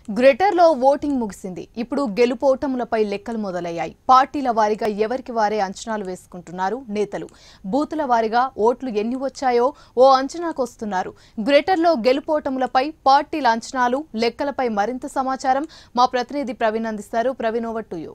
గ్రేటర్లో voting ముగిసింది ఇప్పుడు గెలుపోటములపై లెక్కలు మొదలయ్యాయి పార్టీల వారీగా ఎవరికి వారే అంచనాలు వేసుకుంటున్నారు నేతలు బూతుల వారీగా ఓట్లు ఎన్ని వచ్చాయో ఓ అంచనాకు వస్తున్నారు గ్రేటర్లో గెలుపోటములపై పార్టీల అంచనాలు లెక్కలపై మరింత సమాచారం మా ప్రతినిధి ప్రవీణ్ అందిస్తారు ప్రవీణ్ ఓవర్ టు యూ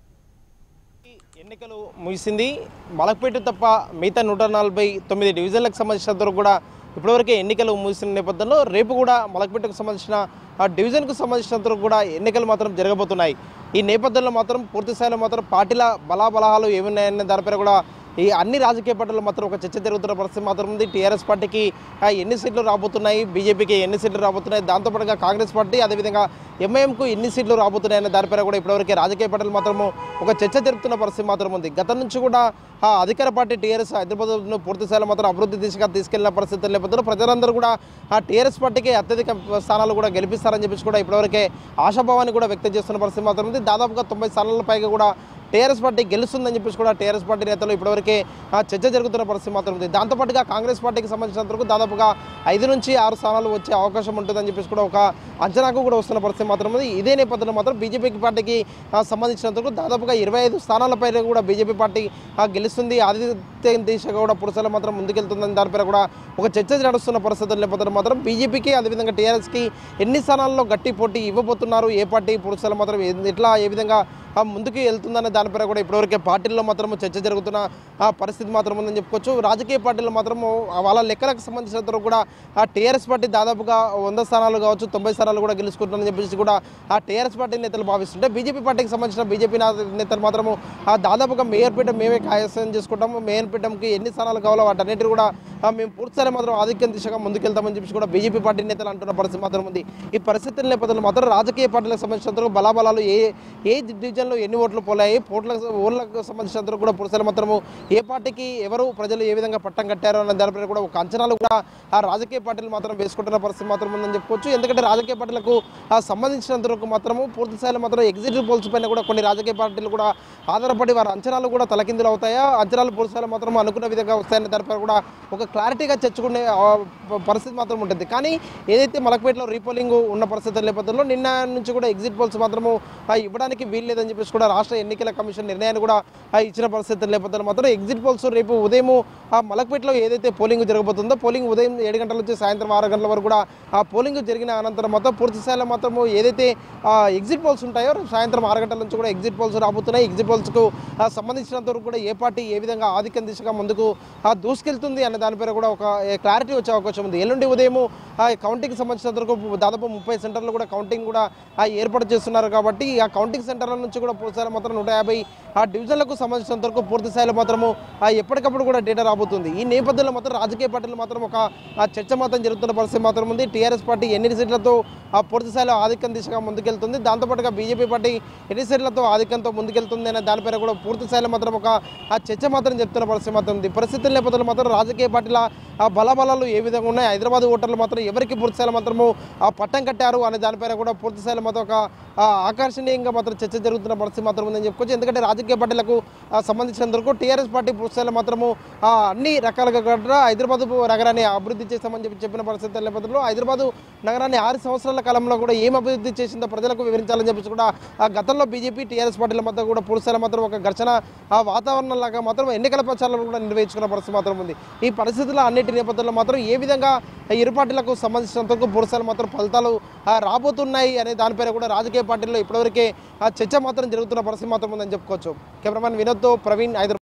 ఎన్నికలు ముగిసింది మలక్పేట తప్ప మిగతా నూట నలభై తొమ్మిది డివిజన్లకు సంబంధించినంత వరకు కూడా ఇప్పటివరకే ఎన్నికలు ముగిసిన నేపథ్యంలో రేపు కూడా మలక్పేటకు సంబంధించిన ఆ డివిజన్కు సంబంధించినంత వరకు కూడా ఎన్నికలు మాత్రం జరగబోతున్నాయి ఈ నేపథ్యంలో మాత్రం పూర్తి స్థాయిలో మాత్రం పార్టీల బలాబలాలు ఏమున్నాయనే దానిపైన కూడా ఈ అన్ని రాజకీయ పార్టీలు మాత్రం ఒక చర్చ జరుగుతున్న పరిస్థితి మాత్రం ఉంది టీఆర్ఎస్ పార్టీకి ఆ, ఎన్ని సీట్లు రాబోతున్నాయి బీజేపీకి ఎన్ని సీట్లు రాబోతున్నాయి దాంతోపాటుగా కాంగ్రెస్ పార్టీ అదేవిధంగా ఎంఐఎంకు ఎన్ని సీట్లు రాబోతున్నాయనే దానిపైన కూడా ఇప్పటివరకు రాజకీయ పార్టీలు మాత్రము ఒక చర్చ జరుపుతున్న పరిస్థితి మాత్రం ఉంది గతం నుంచి కూడా ఆ అధికార పార్టీ టీఆర్ఎస్ హైదరాబాద్ను పూర్తి స్థాయిలో మాత్రం అభివృద్ధి దిశగా తీసుకెళ్లిన పరిస్థితుల నేపథ్యంలో ప్రజలందరూ కూడా ఆ టీఆర్ఎస్ పార్టీకి అత్యధిక స్థానాలు కూడా గెలిపిస్తారని చెప్పేసి కూడా ఇప్పటివరకే ఆశాభావాన్ని కూడా వ్యక్తం చేస్తున్న పరిస్థితి మాత్రం ఉంది దాదాపుగా తొంభై స్థానాల పైగా కూడా టీఆర్ఎస్ పార్టీ గెలుస్తుందని చెప్పేసి కూడా టీఆర్ఎస్ పార్టీ నేతలు ఇప్పటివరకే ఆ, చర్చ జరుగుతున్న పరిస్థితి మాత్రం ఉంది దాంతోపాటుగా కాంగ్రెస్ పార్టీకి సంబంధించినంత వరకు దాదాపుగా ఐదు నుంచి ఆరు స్థానాలు వచ్చే అవకాశం ఉంటుందని చెప్పేసి కూడా ఒక అంచనాకు కూడా వస్తున్న పరిస్థితి మాత్రం ఉంది ఇదే నేపథ్యంలో మాత్రం బీజేపీ పార్టీకి ఆ, సంబంధించినంత వరకు దాదాపుగా ఇరవై ఐదు స్థానాలపై కూడా బీజేపీ పార్టీ ఆ, గెలుస్తుంది ఆదిత్య దిశగా కూడా పురుషుల మాత్రం ముందుకెళ్తుందని దానిపై కూడా ఒక చర్చ నడుస్తున్న పరిస్థితుల నేపథ్యంలో మాత్రం బీజేపీకి అదేవిధంగా టీఆర్ఎస్కి ఎన్ని స్థానాల్లో గట్టి పోటీ ఇవ్వబోతున్నారు ఏ పార్టీ పురుషులు మాత్రం ఏ- ఎట్లా ఏ విధంగా ఆ, ముందుకు వెళ్తుందనే దానిపై కూడా ఇప్పటివరకే పార్టీల్లో మాత్రం చర్చ జరుగుతున్న ఆ పరిస్థితి మాత్రం ఉందని చెప్పుకోవచ్చు రాజకీయ పార్టీలు మాత్రము ఆ వాళ్ళ లెక్కలకు సంబంధించినంత వరకు కూడా ఆ టీఆర్ఎస్ పార్టీ దాదాపుగా వంద స్థానాలు కావచ్చు తొంభై స్థానాలు కూడా గెలుచుకుంటుందని చెప్పేసి కూడా ఆ టీఆర్ఎస్ పార్టీ నేతలు భావిస్తుంటే బీజేపీ పార్టీకి సంబంధించిన బీజేపీ నేతలు మాత్రము ఆ దాదాపుగా మేయర్ పీఠం మేమే కాయసం చేసుకుంటాము మేయర్ పీఠంకి ఎన్ని స్థానాలు కావాలో వాటన్నిటి కూడా ఆ, మేము పూర్తిస్థాయి మాత్రం ఆధిక్యం దిశగా ముందుకెళ్తామని చెప్పేసి కూడా బీజేపీ పార్టీ నేతలు అంటున్న పరిస్థితి మాత్రం ఉంది ఈ పరిస్థితుల నేపథ్యంలో మాత్రం రాజకీయ పార్టీలకు సంబంధించినంత వరకు బలాబలాలు ఏ ఏ డివిజన్లో ఎన్ని ఓట్లు పోలాయి ఓట్లకు ఓట్లకు సంబంధించినంత వరకు కూడా పురుషులు మాత్రము ఏ పార్టీకి ఎవరు ప్రజలు ఏ విధంగా పట్టం కట్టారు అన్న దానిపై కూడా ఒక అంచనాలు కూడా ఆ రాజకీయ పార్టీలు మాత్రం వేసుకుంటున్న పరిస్థితి మాత్రం ఉందని చెప్పుకోవచ్చు ఎందుకంటే రాజకీయ పార్టీలకు ఆ సంబంధించినంత వరకు మాత్రము పూర్తి స్థాయిలో మాత్రం ఎగ్జిక్యూటివ్ పోల్స్ పైన కూడా కొన్ని రాజకీయ పార్టీలు కూడా ఆధారపడి వారి అంచనాలు కూడా తలకిందులు అవుతాయా అంచనాలు పూర్తి స్థాయిలో మాత్రం అనుకున్న విధంగా వస్తాయన్న దానిపై కూడా ఒక క్లారిటీగా చర్చకునే ఆ, ప- పరిస్థితి మాత్రం ఉంటుంది కానీ ఏదైతే మలకపేటలో రీపోలింగ్ ఉన్న పరిస్థితుల నేపథ్యంలో నిన్న నుంచి కూడా ఎగ్జిట్ పోల్స్ మాత్రము ఆ, ఇవ్వడానికి వీలు లేదని చెప్పేసి కూడా రాష్ట్ర ఎన్నికల కమిషన్ నిర్ణయాన్ని కూడా ఆ, ఇచ్చిన పరిస్థితుల నేపథ్యంలో మాత్రం ఎగ్జిట్ పోల్స్ రేపు ఉదయం ఆ మలకపేటలో ఏదైతే పోలింగ్ జరగబోతుందో పోలింగ్ ఉదయం ఏడు గంటల నుంచి సాయంత్రం ఆరు గంటల వరకు కూడా ఆ పోలింగ్ జరిగిన అనంతరం మాత్రం పూర్తి స్థాయిలో మాత్రము ఏదైతే ఆ, ఎగ్జిట్ పోల్స్ ఉంటాయో రేపు సాయంత్రం ఆరు గంటల నుంచి కూడా ఎగ్జిట్ పోల్స్ రాబోతున్నాయి ఎగ్జిట్ పోల్స్కు ఆ, సంబంధించినంత వరకు కూడా ఏ పార్టీ ఏ విధంగా ఆధిక్యం దిశగా ముందుకు ఆ, దూసుకెళ్తుంది అనే దానిపై కూడా ఒక క్లారిటీ వచ్చే అవకాశం ఉంది ఎల్లుండి ఉదయం ఆ కౌంటింగ్ సంబంధించినంత వరకు దాదాపు ముప్పై సెంటర్లు కూడా కౌంటింగ్ కూడా ఆ, ఏర్పాటు చేస్తున్నారు కాబట్టి ఆ కౌంటింగ్ సెంటర్ల నుంచి కూడా పూర్తి స్థాయిలో మాత్రం నూట యాభై ఆ డివిజన్లకు సంబంధించినంత వరకు పూర్తి స్థాయిలో మాత్రము ఆ, ఎప్పటికప్పుడు కూడా డేటా రాబోతుంది ఈ నేపథ్యంలో మాత్రం రాజకీయ పార్టీలు మాత్రం ఒక ఆ, చర్చ మాత్రం జరుగుతున్న పరిస్థితి మాత్రం ఉంది టీఆర్ఎస్ పార్టీ ఎన్ని సీట్లతో ఆ పూర్తి స్థాయిలో ఆధిక్యం దిశగా ముందుకెళ్తుంది దాంతోపాటుగా బీజేపీ పార్టీ ఎన్ని సీట్లతో ఆధిక్యంతో ముందుకెళ్తుంది అనే దానిపైన కూడా పూర్తి స్థాయిలో మాత్రం ఒక ఆ చర్చ మాత్రం చెప్తున్న పరిస్థితి మాత్రం ఉంది పరిస్థితుల నేపథ్యంలో మాత్రం రాజకీయ పార్టీల ఆ బలబలాలు ఏ విధంగా ఉన్నాయి హైదరాబాద్ ఓటర్లు మాత్రం ఎవరికి పూర్తి స్థాయిలో మాత్రము ఆ పట్టం కట్టారు అనే దానిపైన కూడా పూర్తి స్థాయిలో మాత్రం ఒక ఆ, ఆకర్షణీయంగా మాత్రం చర్చ జరుగుతున్న పరిస్థితి మాత్రం ఉందని చెప్పుకోవచ్చు ఎందుకంటే రాజకీయ పార్టీలకు ఆ, సంబంధించినంత వరకు టీఆర్ఎస్ పార్టీ పూర్తి స్థాయిలో మాత్రము ఆ, అన్ని రకాలుగా కూడా హైదరాబాద్ నగరాన్ని అభివృద్ధి చేస్తామని చెప్పి చెప్పిన పరిస్థితుల నేపథ్యంలో హైదరాబాద్ నగరాన్ని ఆరు సంవత్సరాల కాలంలో కూడా ఏం అభివృద్ధి చేసిందో ప్రజలకు వివరించాలని చెప్పేసి కూడా ఆ గతంలో బీజేపీ టీఆర్ఎస్ పార్టీల మధ్య కూడా పూర్తి స్థాయిలో మాత్రం ఒక ఘర్షణ ఆ వాతావరణం లాగా మాత్రం ఎన్నికల ప్రచారాలు కూడా నిర్వహించుకున్న పరిస్థితి మాత్రం ఉంది ఈ పరిస్థితుల అన్నిటి నేపథ్యంలో మాత్రం ఏ విధంగా ఇరు పార్టీలకు సంబంధించినంత వరకు పూర్తి స్థాయిలో మాత్రం ఫలితాలు ఆ, రాబోతున్నాయి అనే దానిపైన కూడా రాజకీయ పార్టీల్లో ఇప్పటివరకే ఆ చర్చ మాత్రం జరుగుతున్న పరిస్థితి మాత్రం ఉందని చెప్పుకోవచ్చు కెమెరామెన్ వినోద్తో ప్రవీణ్ హైదరాబాద్